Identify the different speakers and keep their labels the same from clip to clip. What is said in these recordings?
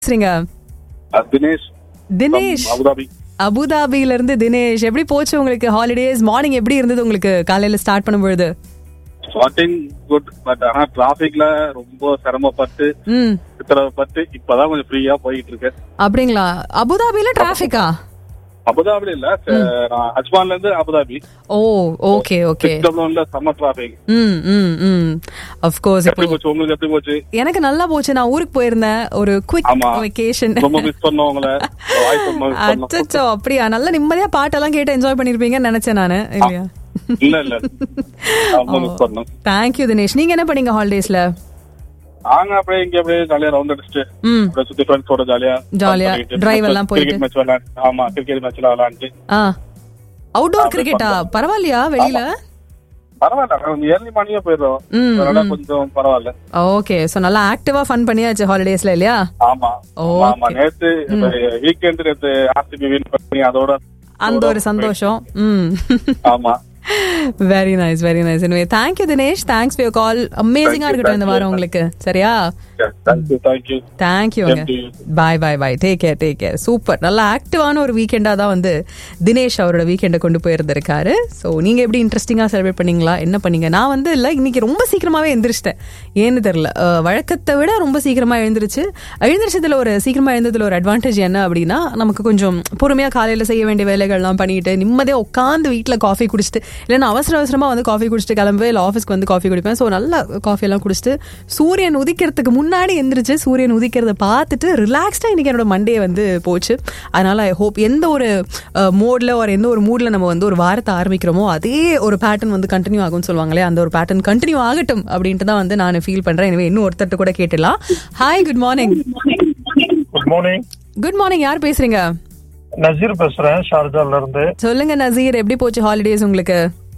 Speaker 1: பேசுறீங்க
Speaker 2: அஹ் Dinesh
Speaker 1: Dinesh
Speaker 2: from Abu Dhabi
Speaker 1: அபுதாபில இருந்து தினேஷ் எப்படி போச்சு உங்களுக்கு ஹாலிடேஸ் மார்னிங் எப்படி இருந்தது உங்களுக்கு காலையில ஸ்டார்ட் பண்ணும்பொழுது
Speaker 2: ஸ்டார்டிங் குட் பட் ஆனா டிராபிக்ல ரொம்ப சிரமப்பட்டு
Speaker 1: ம்
Speaker 2: சித்திரப்பட்டு இப்பதான் கொஞ்சம் ஃப்ரீயா போயிட்டு இருக்கேன்
Speaker 1: அப்படிங்களா அபுதாபில டிராஃபிக்கா
Speaker 2: அபுதாபில இல்ல ச- நான் அஜ்மான்ல இருந்து அபுதாபி
Speaker 1: ஓ ஓகே ஓகே
Speaker 2: சிக்டம்ல சம்மர் டிராபிக்
Speaker 1: ம் ம் ம் ஆஃப் கோர்ஸ்
Speaker 2: எப்படி போச்சு உங்களுக்கு எப்படி போச்சு
Speaker 1: எனக்கு நல்லா போச்சு நான் ஊருக்கு போயிருந்தேன் ஒரு குவிக்
Speaker 2: ஆமா.
Speaker 1: வெக்கேஷன்
Speaker 2: ரொம்ப மிஸ் பண்ணோம் உங்களை வாய்ஸ் ரொம்ப மிஸ் பண்ணோம்
Speaker 1: அச்சோ அப்படியா நல்லா நிம்மதியா பாட்டெல்லாம் கேட்டு என்ஜாய் பண்ணிருப்பீங்கன்னு நினைச்சேன் நானு இல்லையா
Speaker 2: இல்ல இல்ல ரொம்ப மிஸ் பண்ணோம்
Speaker 1: தேங்க்யூ தினேஷ் நீங்க என்ன பண்ணீங்க ஹாலிடேஸ்ல
Speaker 2: நாங்க அப்படியே இங்க அப்படியே ஜாலியா ரவுண்ட் அடிச்சுட்டு
Speaker 1: ம்
Speaker 2: அப்படியே சுத்தி ஃப்ரெண்ட்ஸோட ஜாலியா
Speaker 1: ஜாலியா drive எல்லாம் போயிட்டு.
Speaker 2: கிரிக்கெட் மேட்ச் விளையாண்டு ஆமா கிரிக்கெட் மேட்ச்ல விளையாண்டு
Speaker 1: ஆ அவுட்டோர் கிரிக்கெட்டா பரவாயில்லையா வெளியில
Speaker 2: பரவாயில்ல ஏர்லி மார்னிங்கே போயிடுறோம்
Speaker 1: ம்,
Speaker 2: அதனால கொஞ்சம் பரவாயில்ல
Speaker 1: ஓகே சோ நல்லா ஆக்டிவா ஃபன் பண்ணியாச்சு ஹாலிடேஸ்ல இல்லையா
Speaker 2: ஆமா
Speaker 1: Okay.
Speaker 2: ஆமா நேத்து வீக்கெண்ட் நேத்து ஆர்சிபி வின் பண்ணி அதோட
Speaker 1: அந்த ஒரு சந்தோஷம் ம்
Speaker 2: ஆமா
Speaker 1: வெரி நைஸ் வெரி நைஸ் எனவே thank you Dinesh thanks for call அமேசிங்கா இருக்கட்டும் இந்த வாரம் உங்களுக்கு சரியா
Speaker 2: தேங்க்யூ தேங்க்யூ
Speaker 1: தேங்க்யூங்க
Speaker 2: Same to you.
Speaker 1: Bye bye bye take care take care super நல்ல ஆக்டிவான ஒரு வீக்கெண்டாக தான் வந்து தினேஷ் அவரோட வீக்கெண்டை கொண்டு போயிருந்திருக்காரு ஸோ நீங்கள் எப்படி இன்ட்ரெஸ்டிங்காக செலிப்ரேட் பண்ணீங்களா என்ன பண்ணீங்க நான் வந்து இல்லை இன்னைக்கு ரொம்ப சீக்கிரமாகவே எழுந்திரிச்சிட்டேன் ஏன்னு தெரில அஹ், வழக்கத்தை விட ரொம்ப சீக்கிரமாக எழுந்திருச்சு எழுந்திரிச்சதுல ஒரு சீக்கிரமாக எழுந்ததுல ஒரு அட்வான்டேஜ் என்ன அப்படின்னா நமக்கு கொஞ்சம் பொறுமையாக காலையில் செய்ய வேண்டிய வேலைகள்லாம் பண்ணிட்டு நிம்மதியாக உட்காந்து வீட்டில் காஃபி குடிச்சிட்டு இல்லைன்னா அவசர அவசரமாக வந்து காஃபி குடிச்சிட்டு கிளம்புவேன் இல்லை ஆஃபீஸ்க்கு வந்து காஃபி குடிப்பேன் ஸோ நல்லா காஃபி எல்லாம் குடிச்சிட்டு சூரியன் உதிக்கிறதுக்கு முன்னாடி எந்திரிச்சு சூரியன் உதிக்கிறத பார்த்துட்டு ரிலாக்ஸ்டாக இன்னைக்கு என்னோட மண்டே வந்து போச்சு அதனால ஐ ஹோப் எந்த ஒரு மோட்ல ஒரு எந்த ஒரு மூட்ல நம்ம வந்து ஒரு வாரத்தை ஆரம்பிக்கிறோமோ அதே ஒரு பேட்டர்ன் வந்து கண்டினியூ ஆகும்னு சொல்லுவாங்களே அந்த ஒரு பேட்டர்ன் கண்டினியூ ஆகட்டும் அப்படின்ட்டு தான் வந்து நான் ஃபீல் பண்றேன் எனவே இன்னும் ஒருத்தர்ட்ட கூட கேட்டுலாம் hi good morning
Speaker 3: good morning
Speaker 1: good morning யார் பேசுறீங்க
Speaker 3: நசீர் பேசுறேன் ஷார்ஜால இருந்து
Speaker 1: சொல்லுங்க நசீர் எப்படி போச்சு ஹாலிடேஸ் உங்களுக்கு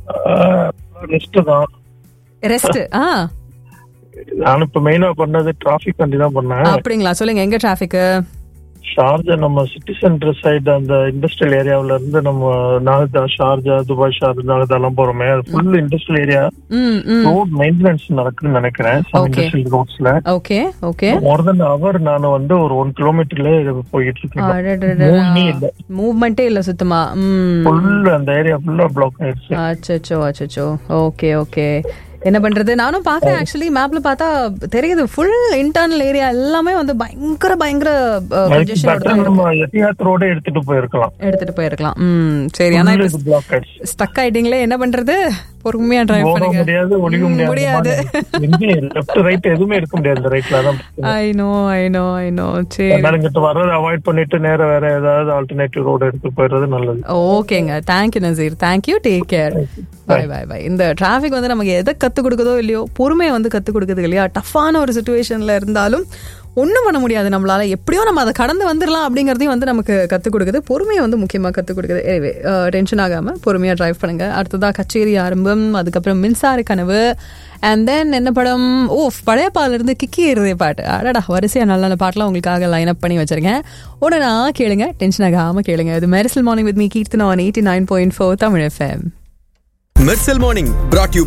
Speaker 3: ரெஸ்ட் தான்
Speaker 1: ரெஸ்ட் ஆ
Speaker 3: நான் இப்ப மெயினா பண்ணது டிராபிக் வண்டி தான் பண்ணேன்
Speaker 1: அப்படிங்களா சொல்லுங்க எங்க டிராபிக்
Speaker 3: ஷார்ஜா நம்ம சிட்டி சென்டர் சைடு அந்த இண்டஸ்ட்ரியல் ஏரியாவுல இருந்து நம்ம Nahda Sharjah Dubai Sharjah Nahda எல்லாம் போறோமே அது ஃபுல் இண்டஸ்ட்ரியல் ஏரியா
Speaker 1: ம் ம்
Speaker 3: ரோட் மெயின்டெனன்ஸ் நடக்குதுன்னு நினைக்கிறேன்
Speaker 1: Okay.
Speaker 3: இண்டஸ்ட்ரியல் ரோட்ஸ்ல
Speaker 1: okay okay
Speaker 3: more than hour நான் வந்து ஒரு ஒன் கிலோமீட்டர்ல போயிட்டு இருக்கேன் மூவ்மே இல்ல
Speaker 1: மூவ்மெண்ட்டே இல்ல சுத்தமா ம்
Speaker 3: ஃபுல் அந்த ஏரியா ஃபுல்லா பிளாக் ஆயிடுச்சு
Speaker 1: அச்சோ அச்சோ ஓகே ஓகே என்ன பண்றது நானும் பாக்குறேன் ஆக்சுவலி மேப்ல பார்த்தா தெரியுது ஃபுல் இன்டர்னல் ஏரியா எல்லாமே வந்து பயங்கர பயங்கர கன்ஜெஷனோட
Speaker 3: Better நம்ம எத்தியாத் ரோடே எடுத்துட்டு போயிருக்கலாம்
Speaker 1: எடுத்துட்டு போயிருக்கலாம் ம் சரி ஆனா இப்ப
Speaker 3: பிளாக் ஆயிடுச்சு
Speaker 1: ஸ்டக் ஆயிட்டீங்களே என்ன பண்றது பொறுமையா டிரைவ்
Speaker 3: போக
Speaker 1: பண்ணுங்க
Speaker 3: முடியாது ஒளிக்க
Speaker 1: ம்,
Speaker 3: முடியாது
Speaker 1: முடியாது
Speaker 3: லெஃப்ட் ரைட் எதுவுமே எடுக்க முடியாது இந்த ரைட்ல தான் பிரச்சனை.
Speaker 1: I know I know I know சரி
Speaker 3: அதனால இங்கிட்ட வர்றதை அவாய்ட் பண்ணிட்டு நேரா வேற ஏதாவது ஆல்டர்னேட்டிவ் ரோடு எடுத்து போயிடுறது நல்லது
Speaker 1: ஓகேங்க thank you Naseer thank you take care bye bye bye இந்த டிராஃபிக் வந்து நமக்கு எதை கற்றுக் கொடுக்குதோ இல்லையோ பொறுமையை வந்து கற்றுக் கொடுக்குது இல்லையா டஃப்பான ஒரு சுச்சுவேஷனில் இருந்தாலும் ஒன்றும் பண்ண முடியாது நம்மளால எப்படியோ நம்ம அதை கடந்து வந்துடலாம் அப்படிங்கிறதையும் வந்து நமக்கு கற்றுக் கொடுக்குது பொறுமையை வந்து முக்கியமாக கற்றுக் கொடுக்குது எனவே டென்ஷன் ஆகாமல் பொறுமையாக டிரைவ் பண்ணுங்க அடுத்ததாக கச்சேரி ஆரம்பம் அதுக்கப்புறம் மின்சார கனவு அண்ட் தென் என்ன படம் ஓ பழையப்பால இருந்து கிக்கி ஏறுதே பாட்டு அடடா வரிசையா நல்ல நல்ல பாட்டெலாம் உங்களுக்காக லைன் அப் பண்ணி வச்சிருக்கேன் உடனே கேளுங்க டென்ஷன் ஆகாம கேளுங்க இது Mersal morning with me Keerthana on eighty nine point four Tamil FM
Speaker 4: Mersal morning brought you